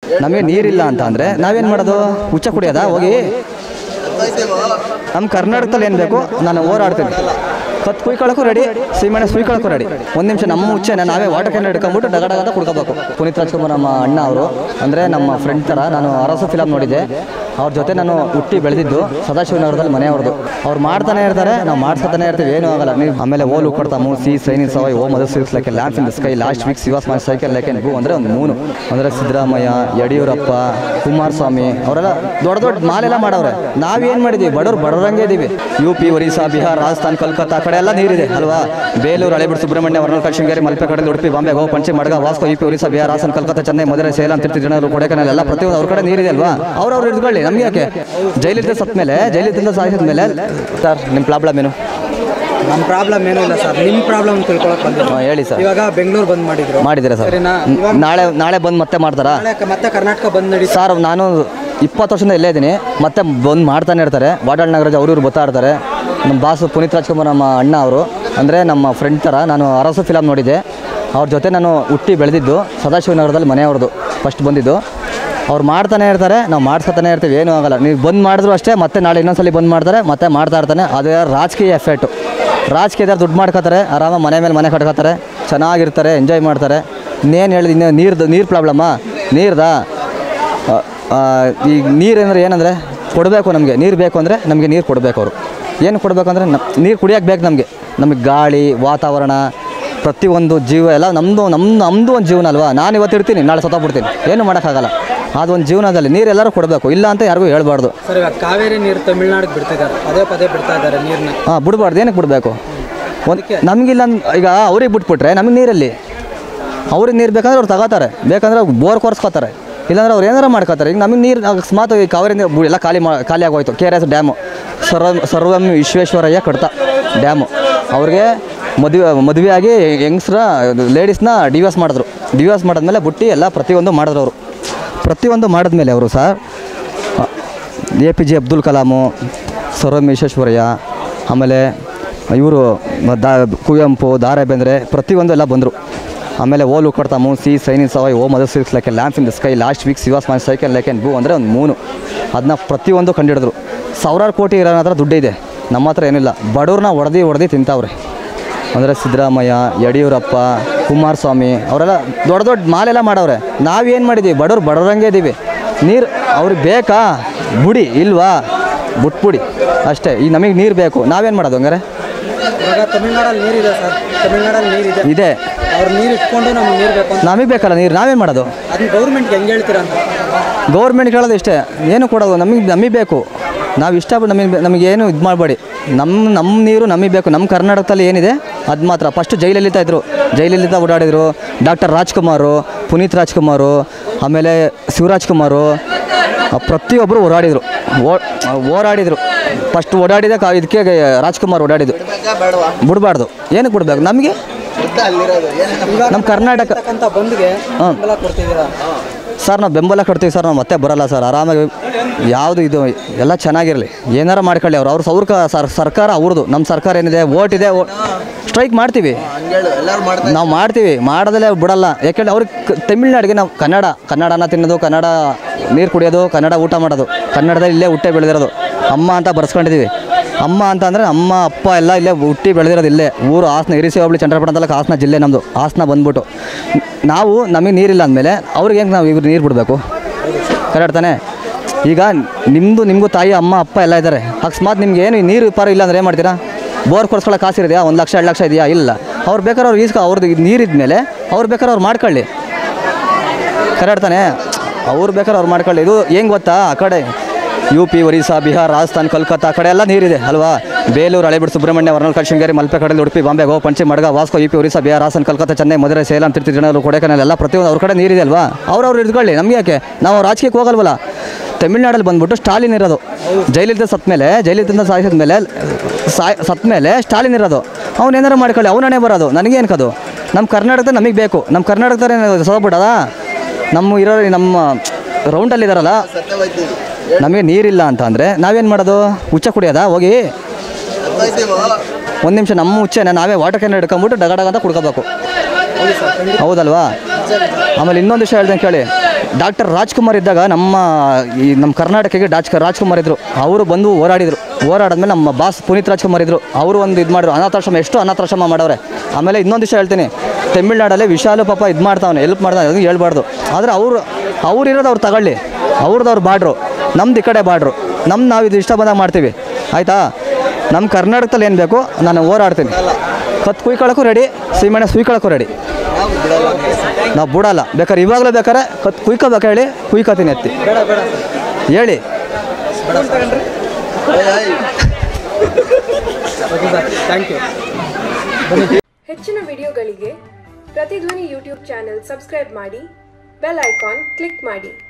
ನಮಗೆ ನೀರಿಲ್ಲ ಅಂತ ಅಂದರೆ ನಾವೇನು ಮಾಡೋದು ಹುಚ್ಚ ಕುಡಿಯೋದಾ ಹೋಗಿ ನಮ್ಮ ಕರ್ನಾಟಕದಲ್ಲಿ ಏನು ಬೇಕು ನಾನು ಹೋರಾಡ್ತೀನಿ ಕತ್ತು ಕುಯ್ಕೊಳ್ಳೋಕ್ಕೂ ರೆಡಿ ಸೀಮೆಣ್ಣೆ ಸುಯ್ಕೊಳ್ಳೋಕ್ಕೂ ರೆಡಿ ಒಂದು ನಿಮಿಷ ನಮ್ಮ ಹುಚ್ಚೆನ ನಾವೇ ವಾಟರ್ ಕ್ಯಾನ್ ಹಿಡ್ಕೊಂಬಿಟ್ಟು ಡಗ ಡಗ ಅಂತ ಕುಡ್ಕೋಬೇಕು ಪುನೀತ್ ರಾಜ್ಕುಮಾರ್ ನಮ್ಮ ಅಣ್ಣ ಅವರು ಅಂದರೆ ನಮ್ಮ ಫ್ರೆಂಡ್ ಥರ ನಾನು ಅರಸು ಫಿಲಮ್ ನೋಡಿದ್ದೆ ಅವ್ರ ಜೊತೆ ನಾನು ಹುಟ್ಟಿ ಬೆಳೆದಿದ್ದು ಸದಾಶಿವನಗರದಲ್ಲಿ ಮನೆಯವ್ರದ್ದು ಅವ್ರು ಮಾಡ್ತಾನೆ ಇರ್ತಾರೆ ನಾವು ಮಾಡ್ಸ್ಕೊತಾನೆ ಇರ್ತೀವಿ ಏನೂ ಆಗಲ್ಲ ನೀವು ಆಮೇಲೆ ಓಲು ಕೊಡ್ತಾಮು ಸಿ ಸೈನಿನ್ ಸವೈ ಓ ಮದರ್ ಸಿಲ್ಸ್ like lands in the sky last week she was my cycle like ಗು ಅಂದರೆ ಒಂದು ಮೂನು ಅಂದರೆ ಸಿದ್ದರಾಮಯ್ಯ ಯಡಿಯೂರಪ್ಪ ಕುಮಾರಸ್ವಾಮಿ ಅವರೆಲ್ಲ ದೊಡ್ಡ ದೊಡ್ಡ ಮಾಲೆಲ್ಲ ಮಾಡವ್ರೆ ನಾವೇನು ಮಾಡಿದ್ದೀವಿ ಬಡವ್ರು ಬಡವರಂಗೆ ಇದ್ದೀವಿ ಯು ಪಿ ಒರಿಸ್ಸಾ ಬಿಹಾರ್ ರಾಜಸ್ಥಾನ್ ಕಲ್ಕತ್ತಾ ಆ ಕಡೆ ಎಲ್ಲ ನೀರಿದೆ ಅಲ್ವಾ ಬೇಲೂರು ಹಳೆಬಿಡು ಸುಬ್ರಹ್ಮಣ್ಯ ವರ್ಣಲ್ ಶೃಂಗೇರಿ ಮಲ್ಪೆ ಕಡೆ ಉಡುಪಿ ಬಾಂಬೆ ಗೋ ಪಂಚೆ ಮಡ್ಗ ವಾಸ್ಕೋ ಯು ಪಿ ಒರಿಸ್ಸಾ ಬಿಹಾರ್ ಹಾಸನ್ ಕಲ್ಕತ್ತಾ ಚೆನ್ನೈ ಮದುರೆ ಸೇಲಂ ತಿರುಪತಿ ಜನರು ಕೊಡೆಕನಲ್ ಎಲ್ಲ ಪ್ರತಿಯೊಂದು ಅವ್ರ ಕಡೆ ನೀರಿದೆ ಅಲ್ವಾ ಅವ್ರವ್ರು ಹಿಡ್ಕೊಳ್ಳಿ ನಮ್ಗೆ ಯಾಕೆ ಜೈಲಿದ್ದ ಸತ್ತ ಮೇಲೆ ಜೈಲಿದ್ದ ಸಾಯಿಸಿದ ಮೇಲೆ ಸರ್ ನಿಮ್ಮ ಪ್ರಾಬ್ಲಮ್ ಏನು ನಮ್ಮ ಪ್ರಾಬ್ಲಮ್ ಏನೂ ಇಲ್ಲ ಸರ್ ನಿಮ್ಮ ಪ್ರಾಬ್ಲಮ್ ತಿಳ್ಕೊಳಕ್ ಬಂದಿರೋ ಹಾಂ, ಹೇಳಿ ಸರ್ ಇವಾಗ ಬೆಂಗಳೂರು ಬಂದ್ ಮಾಡಿದ್ರು ಮಾಡಿದ್ದೀರಾ ಸರ್ ಸರಿನಾ? ಇವಾಗ- ನಾಳೆ ನಾಳೆ ಬಂದು ಮತ್ತೆ ಮಾಡ್ತಾರಾ ನಾಳೆ ಕ- ಮತ್ತೆ ಕರ್ನಾಟಕ ಬಂದ್ ನಡೀತಾ ಸರ್ ನಾನು ಇಪ್ಪತ್ತು ವರ್ಷದಿಂದ ಇಲ್ಲೇ ಇದ್ದೀನಿ ಮತ್ತೆ ಬಂದು ಮಾಡ್ತಾನೆ ಇರ್ತಾರೆ ವಾಟಾಳ್ ನಾಗರಾಜ್ ಅವರು ಇವ್ರು ಬರ್ತಾ ಇರ್ತಾರೆ ನಮ್ಮ ಬಾಸು ಪುನೀತ್ ರಾಜ್ಕುಮಾರ್ ನಮ್ಮ ಅಣ್ಣ ಅವರು ಅಂದರೆ ನಮ್ಮ ಫ್ರೆಂಡ್ ಥರ ನಾನು ಅರಸು ಫಿಲಮ್ ನೋಡಿದ್ದೆ ಅವ್ರ ಜೊತೆ ನಾನು ಹುಟ್ಟಿ ಬೆಳೆದಿದ್ದು ಸದಾಶಿವನಗರದಲ್ಲಿ ಮನೆಯವ್ರದ್ದು ಫಸ್ಟ್ ಬಂದಿದ್ದು ಅವ್ರು ಮಾಡ್ತಾನೆ ಇರ್ತಾರೆ ನಾವು ಮಾಡ್ಸ್ಕೊತಾನೆ ಇರ್ತೀವಿ ಏನೂ ಆಗಲ್ಲ ನೀವು ಬಂದ್ ಮಾಡಿದ್ರು ಅಷ್ಟೇ ಮತ್ತೆ ನಾಳೆ ಇನ್ನೊಂದ್ಸಲಿ ಬಂದ್ ಮಾಡ್ತಾರೆ ಮತ್ತೆ ಮಾಡ್ತಾ ಇರ್ತಾನೆ ಅದು ರಾಜಕೀಯ ಎಫೆಕ್ಟು ರಾಜಕೀಯದವ್ರು ದುಡ್ಡು ಮಾಡ್ಕೋತಾರೆ ಆರಾಮಾಗಿ ಮನೆ ಮೇಲೆ ಮನೆ ಕಟ್ಕೋತಾರೆ ಚೆನ್ನಾಗಿರ್ತಾರೆ ಎಂಜಾಯ್ ಮಾಡ್ತಾರೆ ಇನ್ನೇನು ಹೇಳಿದ ಇನ್ನು ನೀರ್ದು ನೀರು ಪ್ರಾಬ್ಲಮ್ಮಾ ನೀರ್ದಾ ಆ, ಆ, ಈಗ ನೀರು ಅಂದರೆ ಏನಂದರೆ ಕೊಡಬೇಕು ನಮಗೆ ನೀರು ಬೇಕು ಅಂದರೆ ನಮಗೆ ನೀರು ಕೊಡಬೇಕು ಅವರು ಏನು ಕೊಡಬೇಕು ಅಂದರೆ ನೀರು ಕುಡಿಯೋಕೆ ಬೇಕು ನಮಗೆ ನಮಗೆ ಗಾಳಿ ವಾತಾವರಣ ಪ್ರತಿಯೊಂದು ಜೀವ ಎಲ್ಲ ನಮ್ಮದು ನಮ್ಮ ನಮ್ಮದು ಒಂದು ಜೀವನ ಅಲ್ವಾ ನಾನು ಇವತ್ತು ಇರ್ತೀನಿ ನಾಳೆ ಸತ್ತೋಗ್ಬಿಡ್ತೀನಿ ಏನು ಮಾಡೋಕ್ಕಾಗಲ್ಲ ಅದೊಂದು ಜೀವನದಲ್ಲಿ ನೀರು ಎಲ್ಲರೂ ಕೊಡಬೇಕು ಇಲ್ಲ ಅಂತ ಯಾರಿಗೂ ಹೇಳ್ಬಾರ್ದು ಸರ್ ಇವಾಗ ಕಾವೇರಿ ನೀರು ತಮಿಳ್ನಾಡಿಗೆ ಬಿಡ್ತಿದ್ದಾರೆ ಪದೇ ಪದೇ ಬಿಡ್ತಾ ಇದ್ದಾರೆ ನೀರನ್ನ ಹಾಂ ಬಿಡಬಾರ್ದು ಏನಕ್ಕೆ ಬಿಡಬೇಕು ಒಂದು ನಮಗಿಲ್ಲ ಅಂದ್- ಈಗ ಅವ್ರಿಗೆ ಬಿಟ್ಬಿಟ್ರೆ ನಮಗೆ ನೀರಲ್ಲಿ ಅವ್ರಿಗೆ ನೀರು ಬೇಕಂದ್ರೆ ಅವ್ರು ತಗೋತಾರೆ ಬೇಕಂದ್ರೆ ಬೋರ್ ಕೊರ್ಸ್ಕೊತಾರೆ ಇಲ್ಲಾಂದ್ರೆ ಅವ್ರು ಏನಾರು ಮಾಡ್ಕೋತಾರೆ ಈಗ ನಮಗೆ ನೀರು ಅಕಸ್ಮಾತ್ ಈ ಕಾವೇರಿ ನೀರು ಬು- ಎಲ್ಲ ಖಾಲಿ ಮಾ ಖಾಲಿ ಆಗೋಯ್ತು ಕೆ ಆರ್ ಎಸ್ ಡ್ಯಾಮು ಸರ್ವ ಸರ್ವಂ ವಿಶ್ವೇಶ್ವರಯ್ಯ ಕಡ್ತ ಡ್ಯಾಮು ಅವ್ರಿಗೆ ಮದುವೆ ಮದುವೆ ಆಗಿ ಯಂಗ್ಸ್ರ ಲೇಡೀಸ್ನ ಡಿವೋರ್ಸ್ ಮಾಡಿದ್ರು ಡಿವೋರ್ಸ್ ಮಾಡಿದ್ಮೇಲೆ ಬುಟ್ಟಿ ಎಲ್ಲ ಪ್ರತಿಯೊಂದು ಮಾಡಿದ್ರು ಅವರು ಪ್ರತಿಯೊಂದು ಮಾಡಿದ್ಮೇಲೆ ಅವರು sir A P J Abdul Kalam sir M Visvesvaraya ಆಮೇಲೆ ಇವರು ದಾ ಕುವೆಂಪು ದಾರೆ ಬೇಂದ್ರೆ ಪ್ರತಿಯೊಂದು ಎಲ್ಲ ಬಂದರು ಆಮೇಲೆ ಓಲು ಕೊಡ್ತಾಮು ಸಿ ಸೈನಿನ್ ಸವೈ ಓ ಮದರ್ ಸಿಲ್ಸ್ like lands in the sky last week she was my cycle like ಬೂ ಅಂದರೆ ಒಂದು ಮೂನು ಅದನ್ನ ಪ್ರತಿಯೊಂದು ಕಂಡಿಡಿದ್ರು ಸಾವಿರಾರು ಕೋಟಿ ಇರೋ ಹತ್ರ ದುಡ್ಡಿದೆ ನಮ್ಮ ಹತ್ರ ಏನಿಲ್ಲ ಬಡವ್ರನ್ನ ಹೊಡೆದು ಹೊಡೆದು ತಿಂತಾವ್ರೆ ಅಂದರೆ ಸಿದ್ದರಾಮಯ್ಯ ಯಡಿಯೂರಪ್ಪ ಕುಮಾರಸ್ವಾಮಿ ಅವರೆಲ್ಲ ದೊಡ್ಡ ದೊಡ್ಡ ಮಾಲೆಲ್ಲ ಮಾಡವ್ರೆ ನಾವೇನು ಮಾಡಿದ್ದೀವಿ ಬಡವ್ರು ಬಡವ್ರಂಗೆ ಇದ್ದೀವಿ ನೀರು ಅವ್ರಿಗೆ ಬೇಕಾ ಬುಡಿ ಇಲ್ವಾ ಬಿಟ್ಬಿಡಿ ಅಷ್ಟೇ ಈಗ ನಮಗೆ ನೀರು ಬೇಕು ನಾವೇನು ಮಾಡೋದು ಹಂಗಾರೆ ಇವಾಗ ತಮಿಳ್ನಾಡಲ್ಲಿ ನೀರಿದೆ ಸರ್ ತಮಿಳ್ನಾಡಲ್ಲಿ ನೀರಿದೆ ಇದೆ ಅವ್ರು ನೀರು ಇಟ್ಕೊಂಡು ನಮ್ಗೆ ನೀರು ಬೇಕು ಅಂತ ನಮಗೆ ಬೇಕಲ್ಲ ನೀರು ನಾವೇನು ಮಾಡೋದು ಅದನ್ನ ಗೌರ್ಮೆಂಟ್ಗೆ ಹೆಂಗೆ ಹೇಳ್ತೀರಾ ಅಂತ ಗೌರ್ಮೆಂಟ್ ಹೇಳೋದು ಇಷ್ಟೇ ಏನು ಕೊಡೋದು ನಮಗೆ ನಮಗೆ ಬೇಕು ನಾವು ಇಷ್ಟಪಟ್ಟು ನಮಗೆ ನಮಗೇನು ಇದು ಮಾಡಬೇಡಿ ನಮ್ಮ ನಮ್ಮ ನೀರು ನಮಗೆ ಬೇಕು ನಮ್ಮ ಕರ್ನಾಟಕದಲ್ಲಿ ಏನಿದೆ ಅದು ಮಾತ್ರ ಫಸ್ಟ್ ಜೈಲಲ್ಲಿತಾ ಇದ್ದರು ಜೈಲಲ್ಲಿದ್ದ ಓಡಾಡಿದರು ಡಾಕ್ಟರ್ ರಾಜ್ಕುಮಾರು ಪುನೀತ್ ರಾಜ್ಕುಮಾರು ಆಮೇಲೆ ಶಿವರಾಜ್ ಕುಮಾರು ಆ, ಪ್ರತಿಯೊಬ್ಬರು ಓಡಾಡಿದರು ಓಡಾಡಿದರು ಫಸ್ಟ್ ಓಡಾಡಿದ ಕಾ ಇದಕ್ಕೆ ರಾಜ್ಕುಮಾರ್ ಓಡಾಡಿದ್ದು ಬಿಡಬಾರ್ದು ಏನಕ್ಕೆ ಬಿಡಬೇಕು ನಮಗೆ ನಮ್ಮ ಕರ್ನಾಟಕ ಅಂತಕ್ಕಂಥ ಬಂದ್ಗೆ ಹಾಂ. ಬೆಂಬಲ ಕೊಡ್ತಿದ್ದೀರಾ ಸರ್ ನಾವು ಬೆಂಬಲ ಕೊಡ್ತೀವಿ ಸರ್ ನಾವು ಮತ್ತೆ ಬರಲ್ಲ ಸರ್ ಆರಾಮಾಗಿ ಯಾವುದು ಇದು ಎಲ್ಲ ಚೆನ್ನಾಗಿರಲಿ ಏನಾರ ಮಾಡ್ಕೊಳ್ಳಿ ಅವ್ರು ಅವ್ರ ಸೌರ್ಕ ಸರ್ ಸರ್ಕಾರ ಅವ್ರದ್ದು ನಮ್ಮ ಸರ್ಕಾರ ಏನಿದೆ ಓಟ್ ಇದೆ ಸ್ಟ್ರೈಕ್ ಮಾಡ್ತೀವಿ ನಾವು ಮಾಡ್ತೀವಿ ಮಾಡೋದಲ್ಲೇ ಬಿಡಲ್ಲ ಯಾಕೆಂದ್ರೆ ಅವ್ರಿಗೆ ಕ- ತಮಿಳ್ನಾಡಿಗೆ ನಾವು ಕನ್ನಡ ಕನ್ನಡನ ತಿನ್ನೋದು ಕನ್ನಡ ನೀರು ಕುಡಿಯೋದು ಕನ್ನಡ ಊಟ ಮಾಡೋದು ಕನ್ನಡದಲ್ಲಿ ಇಲ್ಲೇ ಹುಟ್ಟೆ ಬೆಳೆದಿರೋದು ಅಮ್ಮ ಅಂತ ಬರ್ಸ್ಕೊಂಡಿದ್ದೀವಿ ಅಮ್ಮ ಅಂತ ಅಂದರೆ ಅಮ್ಮ ಅಪ್ಪ ಎಲ್ಲ ಇಲ್ಲೇ ಹುಟ್ಟಿ ಬೆಳೆದಿರೋದು ಇಲ್ಲೇ ಊರು ಹಾಸನ ಇರಿಸಿ ಹೋಬಳಿ ಚಂದ್ರಪಟ್ಟಣ ತಾಲೂಕು ಹಾಸನ ಜಿಲ್ಲೆ ನಮ್ಮದು ಹಾಸನ ಬಂದ್ಬಿಟ್ಟು ನಾವು ನಮಗೆ ನೀರಿಲ್ಲ ಅಂದಮೇಲೆ ಅವ್ರಿಗೆ ಹೆಂಗೆ ನಾವು ಇವ್ರು ನೀರು ಬಿಡಬೇಕು ಕರೆಕ್ಟ್ ತಾನೆ ಈಗ ನಿಮ್ಮದು ನಿಮಗೂ ತಾಯಿ ಅಮ್ಮ ಅಪ್ಪ ಎಲ್ಲ ಇದ್ದಾರೆ ಅಕಸ್ಮಾತ್ ನಿಮ್ಗೆ ಏನು ನೀರು ಪಾರು ಇಲ್ಲ ಅಂದ್ರೆ ಏನು ಮಾಡ್ತೀರಾ ಬೋರ್ ಕೊಡ್ಸ್ಕೊಳ್ಳೋ ಕಾಸು ಇದೆಯಾ ಒಂದು ಲಕ್ಷ ಎರಡು ಲಕ್ಷ ಇದೆಯಾ ಇಲ್ಲ ಅವ್ರು ಬೇಕಾದ್ರೆ ಅವ್ರು ಈಸ್ಕೊ ಅವ್ರದ್ದು ನೀರಿದ್ಮೇಲೆ ಅವ್ರು ಬೇಕಾದ್ರೆ ಅವ್ರು ಮಾಡ್ಕೊಳ್ಳಿ ಕರೆಕ್ಟ್ ತಾನೆ ಅವ್ರು ಬೇಕಾದ್ರೆ ಅವ್ರು ಮಾಡ್ಕೊಳ್ಳಿ ಇದು ಹೆಂಗೆ ಗೊತ್ತಾ ಆ ಕಡೆ ಯು ಪಿ ಒರಿಸ್ಸಾ ಬಿಹಾರ್ ರಾಜಸ್ಥಾನ್ ಕಲ್ಕತ್ತಾ ಆ ಕಡೆ ಎಲ್ಲ ನೀರಿದೆ ಅಲ್ವಾ ಬೇಲೂರು ಹಳೆಬಿಡು ಸುಬ್ರಹ್ಮಣ್ಯ ವರ್ಣಲ್ ಶೃಂಗೇರಿ ಮಲ್ಪೆ ಕಡೆ ಉಡುಪಿ ಬಾಂಬೆ ಗೋ ಪಂಚೆ ಮಡ್ಗ ವಾಸ್ಕೋ ಯು ಪಿ ಒರಿಸ್ಸಾ ಬಿಹಾರ್ ಹಾಸನ್ ಕಲ್ಕತ್ತಾ ಚೆನ್ನೈ ಮದುರೆ ಸೇಲಂ ತಿರುಪತಿ ಜನರು ಕೊಡೆಕನಲ್ ಎಲ್ಲ ಪ್ರತಿಯೊಂದು ಅವ್ರ ಕಡೆ ನೀರಿದೆ ಅಲ್ವಾ ಅವ್ರವ್ರು ಹಿಡ್ಕೊಳ್ಳಿ ನಮ್ಗೆ ಯಾಕೆ ನಾವು ರಾಜಕೀಯಕ್ಕೆ ಹೋಗಲ್ವಲ್ಲ ತಮಿಳ್ನಾಡಲ್ಲಿ ಬಂದ್ಬಿಟ್ಟು ಸ್ಟಾಲಿನ್ ಇರೋದು ಜೈಲಿದ್ದ ಸತ್ತ ಮೇಲೆ ಜೈಲಿದ್ದ ಸಾಯಿಸಿದ ಮೇಲೆ ಸಾಯ್ ಸತ್ತ ಮೇಲೆ ಸ್ಟಾಲಿನ್ ಇರೋದು ಅವ್ನು ಏನಾರು ಮಾಡ್ಕೊಳ್ಳಿ ಅವನೇ ಬರೋದು ನನಗೇನು ಕದು ನಮ್ಮ ಕರ್ನಾಟಕದ ನಮಗೆ ಬೇಕು ನಮ್ಮ ಕರ್ನಾಟಕದಲ್ಲಿ ಸೋಗ್ಬಿಡದ ನಮ್ಮ ಇರೋ ನಮ್ಮ ರೌಂಡಲ್ಲಿ ಇದಾರಲ್ಲ ನಮಗೆ ನೀರಿಲ್ಲ ಅಂತ ಅಂದರೆ ನಾವೇನು ಮಾಡೋದು ಹುಚ್ಚ ಕುಡಿಯೋದಾ ಹೋಗಿ ಒಂದು ನಿಮಿಷ ನಮ್ಮ ಹುಚ್ಚೆನ ನಾವೇ ವಾಟರ್ ಕ್ಯಾನ್ ಹಿಡ್ಕೊಂಬಿಟ್ಟು ಡಗ ಡಗ ಅಂತ ಕುಡ್ಕೋಬೇಕು ಹೌದಲ್ವಾ ಆಮೇಲೆ ಇನ್ನೊಂದು ವಿಷಯ ಹೇಳ್ದಂಗೆ ಕೇಳಿ ಡಾಕ್ಟರ್ ರಾಜ್ಕುಮಾರ್ ಇದ್ದಾಗ ನಮ್ಮ ಈ ನಮ್ಮ ಕರ್ನಾಟಕಕ್ಕೆ ಡಾಚ್ ರಾಜ್ಕುಮಾರ್ ಇದ್ದರು ಅವರು ಬಂದು ಹೋರಾಡಿದರು ಹೋರಾಡಿದ್ಮೇಲೆ ನಮ್ಮ ಬಾಸ್ ಪುನೀತ್ ರಾಜ್ಕುಮಾರ್ ಇದ್ದರು ಅವರು ಒಂದು ಇದು ಮಾಡಿದ್ರು ಅನಾಥಾಶ್ರಮ ಎಷ್ಟು ಅನಾಥಾಶ್ರಮ ಮಾಡವ್ರೆ ಆಮೇಲೆ ಇನ್ನೊಂದು ವಿಷಯ ಹೇಳ್ತೀನಿ ತಮಿಳ್ನಾಡಲ್ಲಿ ವಿಶಾಲು ಪಾಪ ಇದು ಮಾಡ್ತಾವನೆ ಹೆಲ್ಪ್ ಮಾಡ್ತಾನೆ ಅದು ಹೇಳ್ಬಾರ್ದು ಆದರೆ ಅವರು ಅವ್ರು ಇರೋದು ಅವ್ರು ತಗೊಳ್ಳಿ ಅವ್ರದ್ದು ಅವ್ರು ಬಾಡ್ರು ನಮ್ದು ಈ ಕಡೆ ಬಾಡ್ರು ನಮ್ಮ ನಾವು ಇದು ಇಷ್ಟ ಬಂದಾಗ ಮಾಡ್ತೀವಿ ಆಯಿತಾ ನಮ್ಮ ಕರ್ನಾಟಕದಲ್ಲಿ ಏನು ಬೇಕು ನಾನು ಹೋರಾಡ್ತೀನಿ ಕತ್ತು ಕುಯ್ಕೊಳ್ಳೋಕ್ಕೂ ರೆಡಿ ಸೀಮೆಣ್ಣೆ ಸುಯ್ಕೊಳ್ಳೋಕ್ಕೂ ರೆಡಿ ನಾವು ಬಿಡಲ್ಲ ಬೇಕಾದ್ರೆ ಇವಾಗಲೂ ಬೇಕಾದ್ರೆ ಕತ್ ಕುಯ್ಕೋಬೇಕು ಹೇಳಿ ಕುಯ್ಕೋತೀನಿ ಎತ್ತಿ ಹೇಳಿ ಓಕೆ ಸರ್ ಥ್ಯಾಂಕ್ ಯು ಹೆಚ್ಚಿನ ವಿಡಿಯೋಗಳಿಗೆ ಪ್ರತಿಧ್ವನಿ ಯೂಟ್ಯೂಬ್ ಚಾನೆಲ್ ಸಬ್ಸ್ಕ್ರೈಬ್ ಮಾಡಿ ಬೆಲ್ ಐಕಾನ್ ಕ್ಲಿಕ್ ಮಾಡಿ